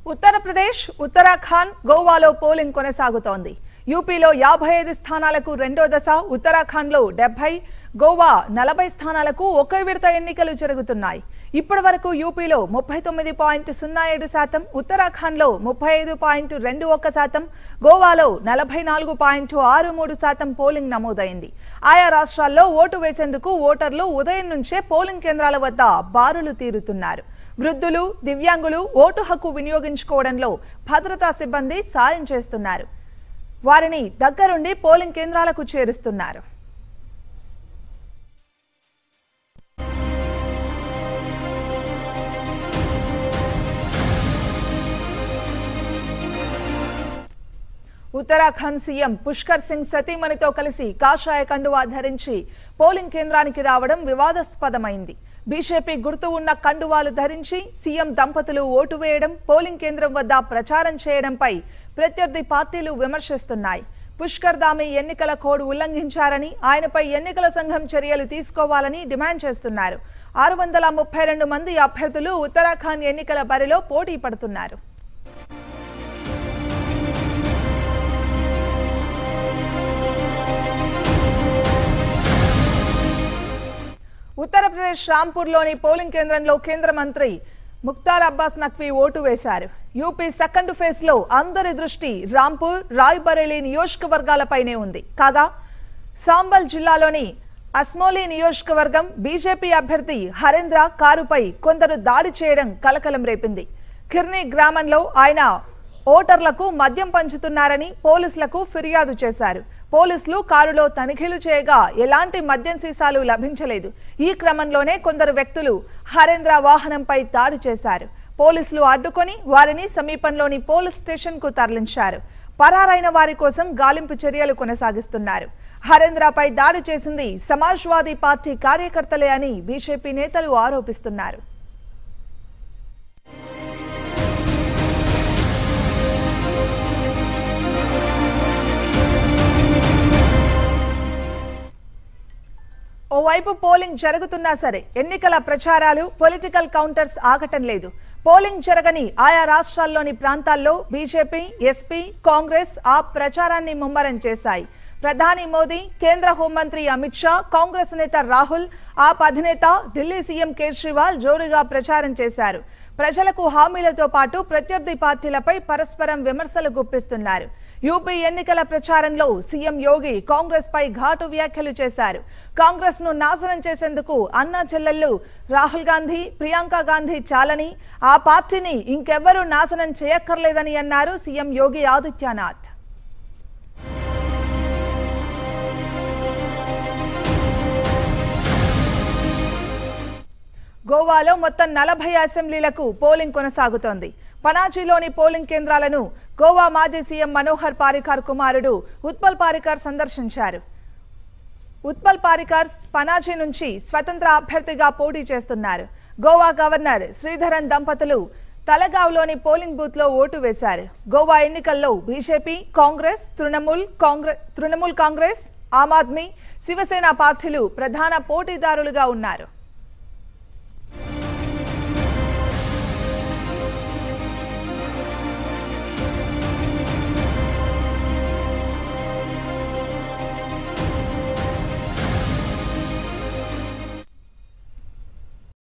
ఉత్తరప్రదేశ్ ఉత్తరాఖండ్ గోవాలో పోలింగ్ కొనసాగుతోంది యూపీలో యాభై ఐదు స్థానాలకు రెండో దశ ఉత్తరాఖండ్లో డెబ్బై గోవా నలభై స్థానాలకు ఒకే విడత ఎన్నికలు జరుగుతున్నాయి ఇప్పటి వరకు యూపీలో ముప్పై తొమ్మిది పాయింట్ సున్నా ఏడు శాతం ఉత్తరాఖండ్లో ముప్పై ఐదు పాయింట్ రెండు ఒక్క శాతం గోవాలో నలభై నాలుగు పాయింట్ ఆరు మూడు శాతం పోలింగ్ నమోదైంది ఆయా రాష్ట్రాల్లో ఓటు వేసేందుకు ఓటర్లు ఉదయం నుంచే పోలింగ్ కేంద్రాల వద్ద బారులు తీరుతున్నారు వృద్ధులు దివ్యాంగులు ఓటు హక్కు వినియోగించుకోవడంలో భద్రతా సిబ్బంది సాయం చేస్తున్నారు వారిని దగ్గరుండి పోలింగ్ కేంద్రాలకు చేరుస్తున్నారు ఉత్తరాఖండ్ సీఎం పుష్కర్ సింగ్ సతీమణితో కలిసి కాషాయ కండువా ధరించి పోలింగ్ కేంద్రానికి రావడం వివాదాస్పదమైంది బీజేపీ గుర్తు ఉన్న కండువాలు ధరించి సీఎం దంపతులు ఓటు వేయడం పోలింగ్ కేంద్రం వద్ద ప్రచారం చేయడంపై ప్రత్యర్థి పార్టీలు విమర్శిస్తున్నాయి పుష్కర్ దామి ఎన్నికల కోడ్ ఉల్లంఘించారని ఆయనపై ఎన్నికల సంఘం చర్యలు తీసుకోవాలని డిమాండ్ చేస్తున్నారు ఆరు వందల ముప్పై రెండు మంది అభ్యర్థులు ఉత్తరాఖండ్ ఎన్నికల బరిలో పోటీ పడుతున్నారు ఉత్తరప్రదేశ్ రాంపూర్లోని పోలింగ్ కేంద్రంలో కేంద్ర మంత్రి ముక్తార్ అబ్బాస్ నఖ్వీ ఓటు వేశారు యూపీ సెకండ్ ఫేజ్ లో అందరి దృష్టి రాంపూర్ రాయ్బరేలీ నియోజకవర్గాలపైనే ఉంది కాగా సాంబల్ జిల్లాలోని అస్మోలీ నియోజకవర్గం బీజేపీ అభ్యర్థి హరేంద్ర కారుపై కొందరు దాడి చేయడం కలకలం రేపింది కిర్ని గ్రామంలో ఆయన ఓటర్లకు మద్యం పంచుతున్నారని పోలీసులకు ఫిర్యాదు చేశారు పోలీసులు కారులో తనిఖీలు చేయగా ఎలాంటి మద్యం సీసాలు లభించలేదు ఈ క్రమంలోనే కొందరు వ్యక్తులు హరేంద్ర వాహనంపై దాడి చేశారు పోలీసులు అడ్డుకొని వారిని సమీపంలోని పోలీస్ స్టేషన్ కు తరలించారు పరారైన వారి కోసం గాలింపు చర్యలు కొనసాగిస్తున్నారు హరేంద్రపై దాడి చేసింది సమాజ్వాదీ పార్టీ కార్యకర్తలే అని బీజేపీ నేతలు ఆరోపిస్తున్నారు ఓవైపు పోలింగ్ జరుగుతున్నా సరే ఎన్నికల ప్రచారాలు పొలిటికల్ కౌంటర్స్ ఆగటం లేదు పోలింగ్ జరగని ఆయా రాష్ట్రాల్లోని ప్రాంతాల్లో బీజేపీ ఎస్పీ కాంగ్రెస్ ఆ ప్రచారాన్ని ముమ్మరం చేశాయి ప్రధాని మోదీ కేంద్ర హోంమంత్రి అమిత్ షా కాంగ్రెస్ నేత రాహుల్ ఆప్ అధినేత ఢిల్లీ సీఎం కేజ్రీవాల్ జోరుగా ప్రచారం చేశారు ప్రజలకు హామీలతో పాటు ప్రత్యర్థి పార్టీలపై పరస్పరం విమర్శలు గుప్పిస్తున్నారు యూపీ ఎన్నికల ప్రచారంలో సీఎం యోగి కాంగ్రెస్ పై ఘాటు వ్యాఖ్యలు చేశారు కాంగ్రెస్ ను నాశనం చేసేందుకు అన్నా చెల్లెళ్లు రాహుల్ గాంధీ ప్రియాంక గాంధీ చాలని ఆ పార్టీని ఇంకెవ్వరూ నాశనం చేయక్కర్లేదని అన్నారు సీఎం యోగి ఆదిత్యనాథ్ గోవాలో మొత్తం నలభై అసెంబ్లీలకు పోలింగ్ కొనసాగుతోంది పనాజీలోని పోలింగ్ కేంద్రాలను గోవా మాజీ సీఎం మనోహర్ పారికర్ కుమారుడు ఉత్పల్ పారికర్ సందర్శించారు ఉత్పల్ పారికర్ పనాజీ నుంచి స్వతంత్ర అభ్యర్థిగా పోటీ చేస్తున్నారు గోవా గవర్నర్ శ్రీధరన్ దంపతులు తలగావ్లోని పోలింగ్ బూత్ లో ఓటు వేశారు గోవా ఎన్నికల్లో బీజేపీ కాంగ్రెస్ తృణమూల్ కాంగ్రెస్ తృణమూల్ కాంగ్రెస్ ఆమ్ ఆద్మీ శివసేన పార్టీలు ప్రధాన పోటీదారులుగా ఉన్నారు